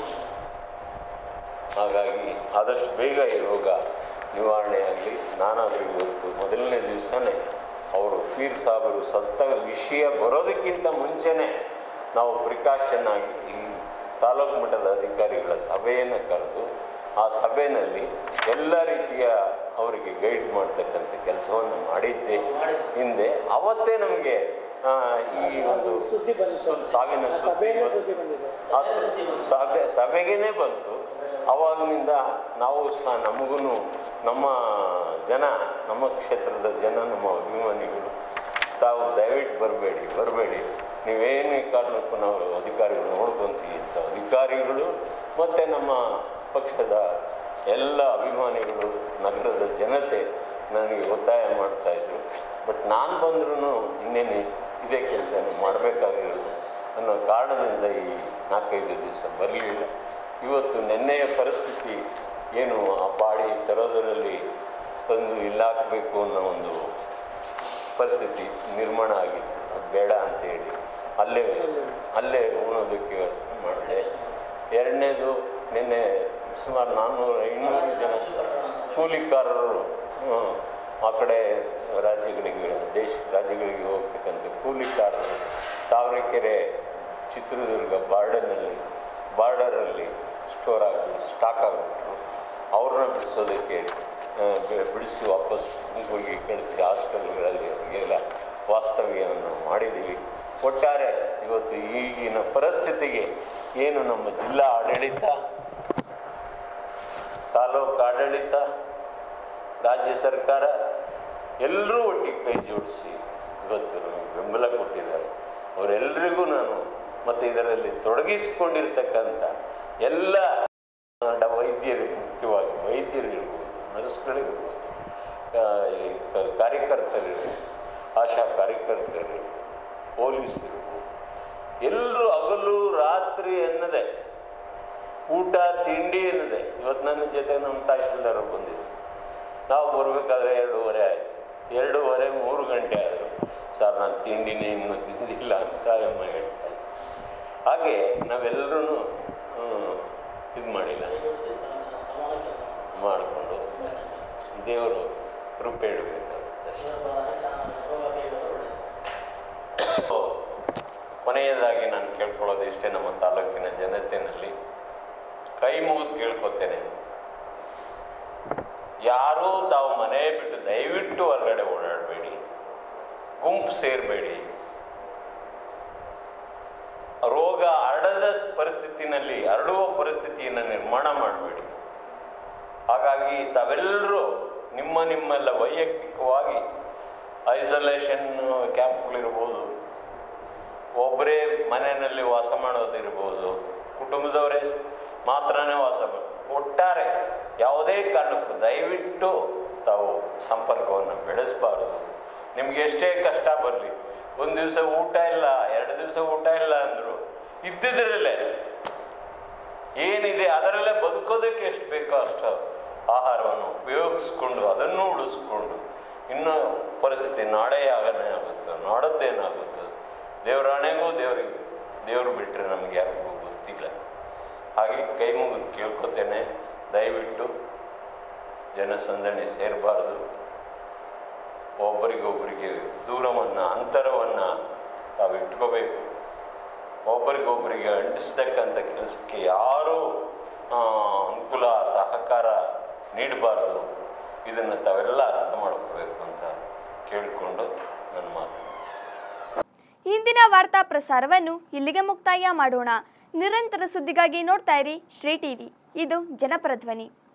ಹಾಗಾಗಿ ಆದಷ್ಟು ಬೇಗ ಈ ರೋಗ ನಿವಾರಣೆಯಾಗಲಿ ನಾನಾದರೂ ಇವತ್ತು ಮೊದಲನೇ ದಿವಸನೇ ಅವರು ಪೀರ್ ಸಾಬರು ಸತ್ತ ವಿಷಯ ಬರೋದಕ್ಕಿಂತ ಮುಂಚೆನೇ ನಾವು ಪ್ರಿಕಾಷನ್ ಆಗಿ ಈ ತಾಲೂಕು ಮಟ್ಟದ ಅಧಿಕಾರಿಗಳ ಸಭೆಯನ್ನು ಕರೆದು ಆ ಸಭೆಯಲ್ಲಿ ಎಲ್ಲ ರೀತಿಯ ಅವರಿಗೆ ಗೈಡ್ ಮಾಡ್ತಕ್ಕಂಥ ಕೆಲಸವನ್ನು ಮಾಡಿದ್ದೆ ಹಿಂದೆ ಅವತ್ತೇ ನಮಗೆ ಆ, ಈ ಒಂದು ಸುದ್ದಿ ಬಂದಿತ್ತು ಸು- ಸಾವಿನ ಆ ಸುದ್ದಿ ಸಭೆಯಲ್ಲೇ ಬಂತು. ಸುದ್ದಿ ಬಂದಿದೆ ಆ ಸು- ಸಭೆ ಸಭೆಗೇನೆ ಬಂತು ಅವಾಗಿನಿಂದ ನಾವು ಸಹ ನಮಗೂ ನಮ್ಮ ಜನ ನಮ್ಮ ಕ್ಷೇತ್ರದ ಜನ ನಮ್ಮ ಅಭಿಮಾನಿಗಳು ತಾವು ದಯವಿಟ್ಟು ಬರಬೇಡಿ ಬರಬೇಡಿ ನೀವೇನೇ ಕಾರಣಕ್ಕೂ ನಾವು ಅಧಿಕಾರಿಗಳು ನೋಡ್ಕೊತೀವಿ ಅಂತ ಅಧಿಕಾರಿಗಳು ಮತ್ತು ನಮ್ಮ ಪಕ್ಷದ ಎಲ್ಲ ಅಭಿಮಾನಿಗಳು ನಗರದ ಜನತೆ ನನಗೆ ಒತ್ತಾಯ ಮಾಡ್ತಾಯಿದ್ರು ಬಟ್ ನಾನು ಬಂದ್ರೂ ಇನ್ನೇನು ಇದೇ ಕೆಲಸ ಮಾಡಬೇಕಾಗಿರೋದು ಅನ್ನೋ ಕಾರಣದಿಂದ ಈ ನಾಲ್ಕೈದು ದಿವಸ ಬರಲಿಲ್ಲ ಇವತ್ತು ನಿನ್ನೆಯ ಪರಿಸ್ಥಿತಿ ಏನು ಆ ಬಾಡಿ ತರೋದರಲ್ಲಿ ತಂದು ಇಲ್ಲಾಕಬೇಕು ಅನ್ನೋ ಒಂದು ಪರಿಸ್ಥಿತಿ ನಿರ್ಮಾಣ ಆಗಿತ್ತು ಅದು ಬೇಡ ಅಂತೇಳಿ ಅಲ್ಲೇ ಅಲ್ಲೇ ಉಣೋದಕ್ಕೆ ವ್ಯವಸ್ಥೆ ಮಾಡಿದೆ ಎರಡನೇದು ನಿನ್ನೆ ಸುಮಾರು ನಾನ್ನೂರು ಐನೂರು ಜನ ಕೂಲಿಕಾರರು ಹ್ಮ್, ಆ ಕಡೆ ರಾಜ್ಯಗಳಿಗೆ ದೇಶ ರಾಜ್ಯಗಳಿಗೆ ಹೋಗ್ತಕ್ಕಂಥ ಕೂಲಿಕಾರರು ತಾವರೆಕೆರೆ ಚಿತ್ರದುರ್ಗ ಬಾರ್ಡರ್ನಲ್ಲಿ ಬಾರ್ಡರಲ್ಲಿ ಸ್ಟೋರ್ ಆಗಿ ಸ್ಟಾಕ್ ಆಗಿಬಿಟ್ರು ಅವ್ರನ್ನ ಬಿಡಿಸೋದಕ್ಕೆ ಆ, ಬಿ- ಬಿಡಿಸಿ ವಾಪಸ್ ಹೋಗಿ ಕಳಿಸಿ ಹಾಸ್ಟೆಲ್ಗಳಲ್ಲಿ ಅವರಿಗೆಲ್ಲ ವಾಸ್ತವ್ಯವನ್ನು ಮಾಡಿದ್ದೀವಿ ಒಟ್ಟಾರೆ ಇವತ್ತು ಈಗಿನ ಪರಿಸ್ಥಿತಿಗೆ ಏನು ನಮ್ಮ ಜಿಲ್ಲಾ ಆಡಳಿತ ತಾಲೂಕು ಆಡಳಿತ ರಾಜ್ಯ ಸರ್ಕಾರ ಎಲ್ಲರೂ ಒಟ್ಟಿಗೆ ಕೈ ಜೋಡಿಸಿ ಇವತ್ತು ನಮಗೆ ಬೆಂಬಲ ಕೊಟ್ಟಿದ್ದಾರೆ ಅವರೆಲ್ಲರಿಗೂ ನಾನು ಮತ್ತು ಇದರಲ್ಲಿ ತೊಡಗಿಸಿಕೊಂಡಿರ್ತಕ್ಕಂಥ ಎಲ್ಲ ಡ- ವೈದ್ಯರು ಮುಖ್ಯವಾಗಿ ವೈದ್ಯರಿರ್ಬೋದು ನರ್ಸ್ಗಳಿರ್ಬೋದು ಆ, ಈ ಕ- ಕಾರ್ಯಕರ್ತರಿರ್ಬೋದು ಆಶಾ ಕಾರ್ಯಕರ್ತರಿರ್ಬೋದು ಪೊಲೀಸ್ ಇರ್ಬೋದು ಎಲ್ಲರೂ ಹಗಲು ರಾತ್ರಿ ಎನ್ನದೆ ಊಟ ತಿಂಡಿ ಎನ್ನದೆ ಇವತ್ತು ನನ್ನ ಜೊತೆ ನಮ್ಮ ತಹಶೀಲ್ದಾರ್ ಬಂದಿದ್ರು ನಾವು ಬರಬೇಕಾದ್ರೆ ಎರಡೂವರೆ ಆಯಿತು ಎರಡೂವರೆ ಮೂರು ಗಂಟೆ ಆದರು ಸರ್ ನಾನು ತಿಂಡಿನೇ ಇನ್ನೂ ತಿಂದಿಲ್ಲ ಅಂತ ಅಮ್ಮ ಹೇಳ್ತಾರೆ ಹಾಗೆ ನಾವೆಲ್ಲರೂ ಇದು ಮಾಡಿಲ್ಲ ಮಾಡಿಕೊಂಡು ದೇವರು ಕೃಪೆ ಇಡಬೇಕಾಗುತ್ತೆ ಅಷ್ಟೇ ಸೊ, ಕೊನೆಯದಾಗಿ ನಾನು ಕೇಳ್ಕೊಳ್ಳೋದು ಇಷ್ಟೇ ನಮ್ಮ ತಾಲೂಕಿನ ಜನತೆಯಲ್ಲಿ ಕೈ ಮುಗಿದು ಕೇಳ್ಕೊತೇನೆ ಯಾರೂ ತಾವು ಮನೆ ಬಿಟ್ಟು ದಯವಿಟ್ಟು ಹೊರಗಡೆ ಓಡಾಡಬೇಡಿ ಗುಂಪು ಸೇರಬೇಡಿ ರೋಗ ಹರಡದ ಪರಿಸ್ಥಿತಿನಲ್ಲಿ ಹರಡುವ ಪರಿಸ್ಥಿತಿಯನ್ನು ನಿರ್ಮಾಣ ಮಾಡಬೇಡಿ ಹಾಗಾಗಿ ತಾವೆಲ್ಲರೂ ನಿಮ್ಮ ನಿಮ್ಮೆಲ್ಲ ವೈಯಕ್ತಿಕವಾಗಿ ಐಸೋಲೇಷನ್ ಕ್ಯಾಂಪ್ಗಳಿರ್ಬೋದು ಒಬ್ಬರೇ ಮನೆಯಲ್ಲಿ ವಾಸ ಮಾಡೋದಿರ್ಬೋದು ಕುಟುಂಬದವರೇ ಮಾತ್ರನೇ ವಾಸ ಮಾಡ್- ಒಟ್ಟಾರೆ ಯಾವುದೇ ಕಾರಣಕ್ಕೂ ದಯವಿಟ್ಟು ತಾವು ಸಂಪರ್ಕವನ್ನು ಬೆಳೆಸಬಾರದು ನಿಮ್ಗೆ ಎಷ್ಟೇ ಕಷ್ಟ ಬರಲಿ ಒಂದು ದಿವಸ ಊಟ ಇಲ್ಲ ಎರಡು ದಿವಸ ಊಟ ಇಲ್ಲ ಅಂದರು ಇದ್ದಿದ್ರಲ್ಲೇ ಏನಿದೆ ಅದರಲ್ಲೇ ಬದುಕೋದಕ್ಕೆ ಎಷ್ಟು ಬೇಕೋ ಅಷ್ಟು ಆಹಾರವನ್ನು ಉಪಯೋಗಿಸ್ಕೊಂಡು ಅದನ್ನು ಉಳಿಸ್ಕೊಂಡು ಇನ್ನೂ ಪರಿಸ್ಥಿತಿ ನಾಳೆ ಆಗನೇ ಆಗುತ್ತೋ ನಾಡದ್ದೇನಾಗುತ್ತೋ ದೇವರ ಹಣೆಗೂ ದೇವರಿಗೆ ದೇವರು ಬಿಟ್ಟರೆ ನಮಗೆ ಯಾರಿಗೂ ಗೊತ್ತಿಲ್ಲ ಹಾಗೆ ಕೈ ಮುಗಿದು ಕೇಳ್ಕೊತೇನೆ ದಯವಿಟ್ಟು ಜನಸಂದಣಿ ಸೇರಬಾರ್ದು ಒಬ್ಬರಿಗೊಬ್ಬರಿಗೆ ದೂರವನ್ನು ಅಂತರವನ್ನು ತಾವು ಇಟ್ಕೋಬೇಕು ಒಬ್ಬರಿಗೊಬ್ಬರಿಗೆ ಅಂಟಿಸ್ತಕ್ಕಂಥ ಕೆಲಸಕ್ಕೆ ಯಾರೂ ಆ, ಅನುಕೂಲ ಸಹಕಾರ ನೀಡಬಾರ್ದು ಇದನ್ನು ತಾವೆಲ್ಲ ಅರ್ಥ ಮಾಡ್ಕೋಬೇಕು ಅಂತ ಕೇಳಿಕೊಂಡು ನನ್ನ ಮಾತು ಇಂದಿನ ವಾರ್ತಾ ಪ್ರಸಾರವನ್ನು ಇಲ್ಲಿಗೆ ಮುಕ್ತಾಯ ಮಾಡೋಣ ನಿರಂತರ ಸುದ್ದಿಗಾಗಿ ನೋಡ್ತಾ ಇರಿ ಶ್ರೀ ಟಿವಿ ಇದು ಜನಪರ ಧ್ವನಿ